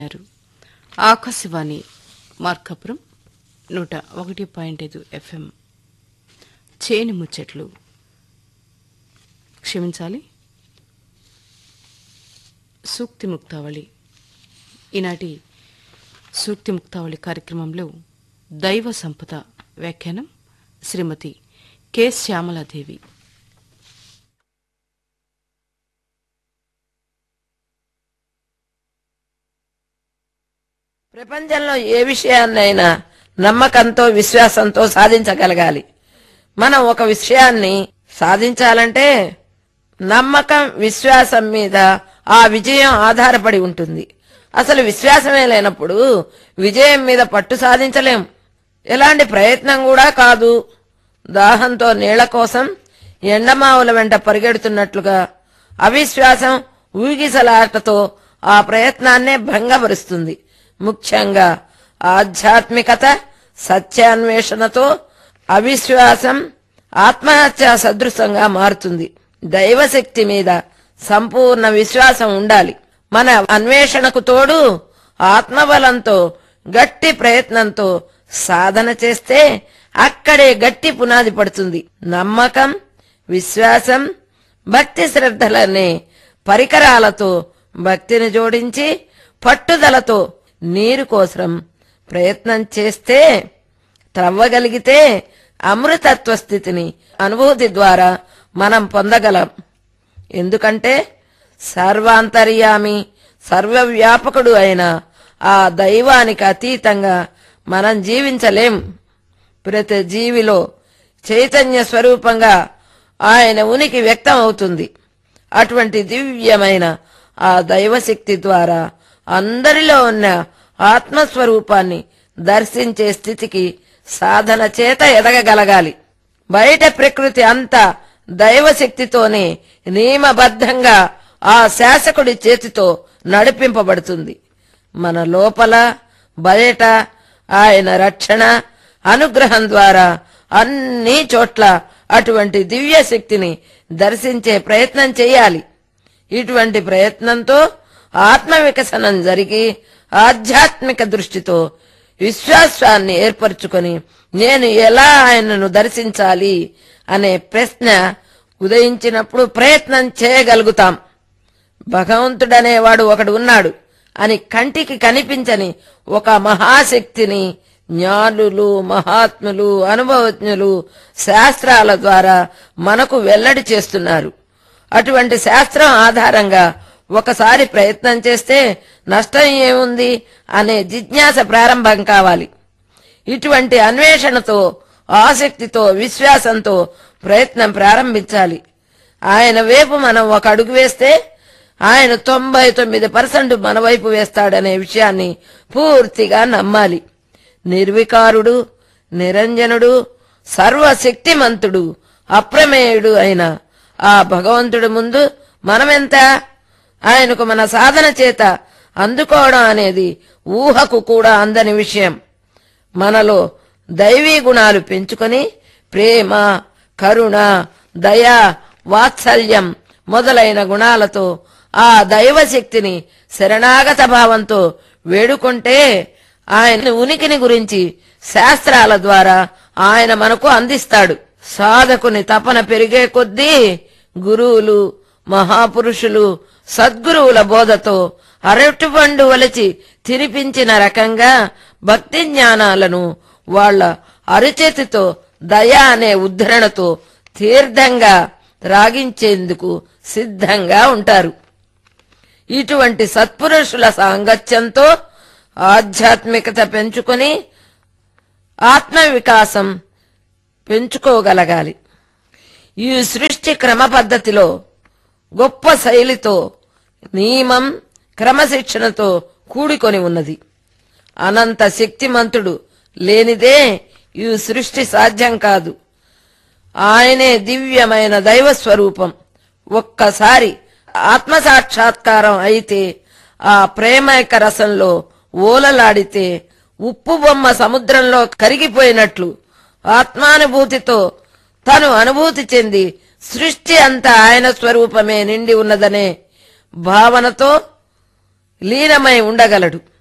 గారు ఆకాశవాణి మార్కాపురం నూట ఒకటి పాయింట్ ఐదు ఎఫ్ఎం చేని ముచ్చట్లు క్షమించాలి సూక్తి ముక్తావళి ఈనాటి సూక్తి ముక్తావళి కార్యక్రమంలో దైవ సంపద వ్యాఖ్యానం శ్రీమతి కె శ్యామలాదేవి ప్రపంచంలో ఏ విషయాన్నైనా నమ్మకంతో విశ్వాసంతో సాధించగలగాలి మనం ఒక విషయాన్ని సాధించాలంటే నమ్మకం విశ్వాసం మీద ఆ విజయం ఆధారపడి ఉంటుంది అసలు విశ్వాసమే లేనప్పుడు విజయం మీద పట్టు సాధించలేం ఎలాంటి ప్రయత్నం కూడా కాదు దాహంతో నీళ్ల కోసం ఎండమావుల వెంట పరిగెడుతున్నట్లుగా అవిశ్వాసం ఊగిసలాటతో ఆ ప్రయత్నాన్నే భంగపరుస్తుంది ముఖ్యంగా ఆధ్యాత్మికత సత్యాన్వేషణతో అవిశ్వాసం ఆత్మహత్య సదృశంగా మారుతుంది దైవశక్తి మీద సంపూర్ణ విశ్వాసం ఉండాలి మన అన్వేషణకు తోడు ఆత్మబలంతో గట్టి ప్రయత్నంతో సాధన చేస్తే అక్కడే గట్టి పునాది పడుతుంది నమ్మకం విశ్వాసం భక్తి శ్రద్ధలనే పరికరాలతో భక్తిని జోడించి పట్టుదలతో నీరు కోసం ప్రయత్నం చేస్తే త్రవ్వగలిగితే అమృతత్వ స్థితిని అనుభూతి ద్వారా మనం పొందగలం ఎందుకంటే సర్వాంతర్యామి సర్వవ్యాపకుడు అయిన ఆ దైవానికి అతీతంగా మనం జీవించలేం ప్రతి జీవిలో చైతన్య స్వరూపంగా ఆయన ఉనికి వ్యక్తం అవుతుంది అటువంటి దివ్యమైన ఆ దైవశక్తి ద్వారా అందరిలో ఉన్న ఆత్మస్వరూపాన్ని దర్శించే స్థితికి సాధన చేత ఎదగగలగాలి బయట ప్రకృతి అంతా దైవశక్తితోనే నియమబద్ధంగా ఆ శాసకుడి చేతితో నడిపింపబడుతుంది మన లోపల బయట ఆయన రక్షణ అనుగ్రహం ద్వారా అన్ని చోట్ల అటువంటి దివ్య శక్తిని దర్శించే ప్రయత్నం చేయాలి ఇటువంటి ప్రయత్నంతో ఆత్మ వికసనం జరిగి ఆధ్యాత్మిక దృష్టితో విశ్వాసాన్ని ఏర్పరచుకొని నేను ఎలా ఆయనను దర్శించాలి అనే ప్రశ్న ఉదయించినప్పుడు ప్రయత్నం చేయగలుగుతాం భగవంతుడనేవాడు ఒకడు ఉన్నాడు అని కంటికి కనిపించని ఒక మహాశక్తిని జ్ఞానులు మహాత్ములు అనుభవజ్ఞులు శాస్త్రాల ద్వారా మనకు వెల్లడి చేస్తున్నారు అటువంటి శాస్త్రం ఆధారంగా ఒకసారి ప్రయత్నం చేస్తే నష్టం ఏముంది అనే జిజ్ఞాస ప్రారంభం కావాలి ఇటువంటి అన్వేషణతో ఆసక్తితో విశ్వాసంతో ప్రయత్నం ప్రారంభించాలి ఆయన వైపు మనం ఒక అడుగు వేస్తే ఆయన తొంభై తొమ్మిది పర్సెంట్ మన వైపు వేస్తాడనే విషయాన్ని పూర్తిగా నమ్మాలి నిర్వికారుడు నిరంజనుడు సర్వశక్తిమంతుడు అప్రమేయుడు అయిన ఆ భగవంతుడి ముందు మనమెంత ఆయనకు మన సాధన చేత అందుకోవడం అనేది ఊహకు కూడా అందని విషయం మనలో దైవీ గుణాలు పెంచుకొని ప్రేమ కరుణ దయ వాత్సల్యం మొదలైన గుణాలతో ఆ దైవశక్తిని శరణాగత భావంతో వేడుకుంటే ఆయన ఉనికిని గురించి శాస్త్రాల ద్వారా ఆయన మనకు అందిస్తాడు సాధకుని తపన పెరిగే కొద్దీ గురువులు మహాపురుషులు సద్గురువుల బోధతో అరటిపండు వలచి తినిపించిన రకంగా భక్తి జ్ఞానాలను వాళ్ళ అరిచేతితో దయ అనే ఉద్ధరణతో తీర్థంగా రాగించేందుకు సిద్ధంగా ఉంటారు ఇటువంటి సత్పురుషుల సాంగత్యంతో ఆధ్యాత్మికత పెంచుకొని ఆత్మ వికాసం పెంచుకోగలగాలి ఈ సృష్టి క్రమ పద్ధతిలో గొప్ప శైలితో నియమం క్రమశిక్షణతో కూడుకొని ఉన్నది అనంత శక్తిమంతుడు లేనిదే ఈ సృష్టి సాధ్యం కాదు ఆయనే దివ్యమైన దైవ స్వరూపం ఒక్కసారి ఆత్మ సాక్షాత్కారం అయితే ఆ ప్రేమైక రసంలో ఓలలాడితే ఉప్పు బొమ్మ సముద్రంలో కరిగిపోయినట్లు ఆత్మానుభూతితో తను అనుభూతి చెంది సృష్టి అంతా ఆయన స్వరూపమే నిండి ఉన్నదనే భావనతో లీనమై ఉండగలడు